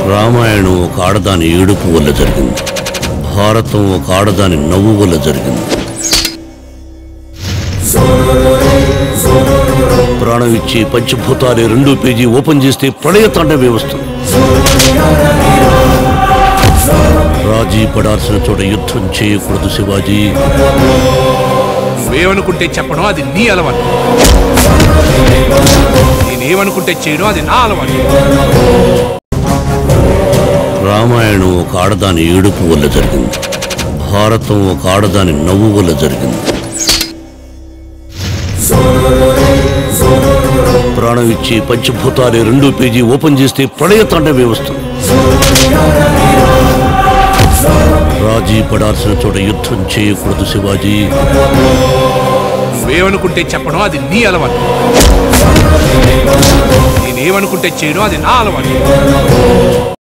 రామాయణం ఒక ఆడదాని ఏడుపు వల్ల జరిగింది భారతం ఒక ఆడదాని నవ్వు వల్ల జరిగింది ప్రాణం ఇచ్చి పంచభూతాలే రెండో పేజీ ఓపెన్ చేస్తే ప్రళయ తాండవే వస్తుంది రాజీ పడాల్సిన చోట యుద్ధం చేయకూడదు శివాజీ నువ్వేమనుకుంటే చెప్పడం అది నీ అలవాటు నేనేమనుకుంటే చేయడం అది నా అలవాటు రామాయణం ఒక ఆడదాని ఏడుపు వల్ల జరిగింది భారతం ఒక ఆడదాని నవ్వు వల్ల జరిగింది ప్రాణం ఇచ్చి పంచభూతాలే రెండో పేజీ ఓపెన్ చేస్తే ప్రళయ తాండవే వస్తుంది రాజీ పడాల్సిన చోట యుద్ధం చేయకూడదు శివాజీ నువ్వేమనుకుంటే చెప్పడం అది నీ అలవాటు నేనేమనుకుంటే చేయడం అది నా అలవాటు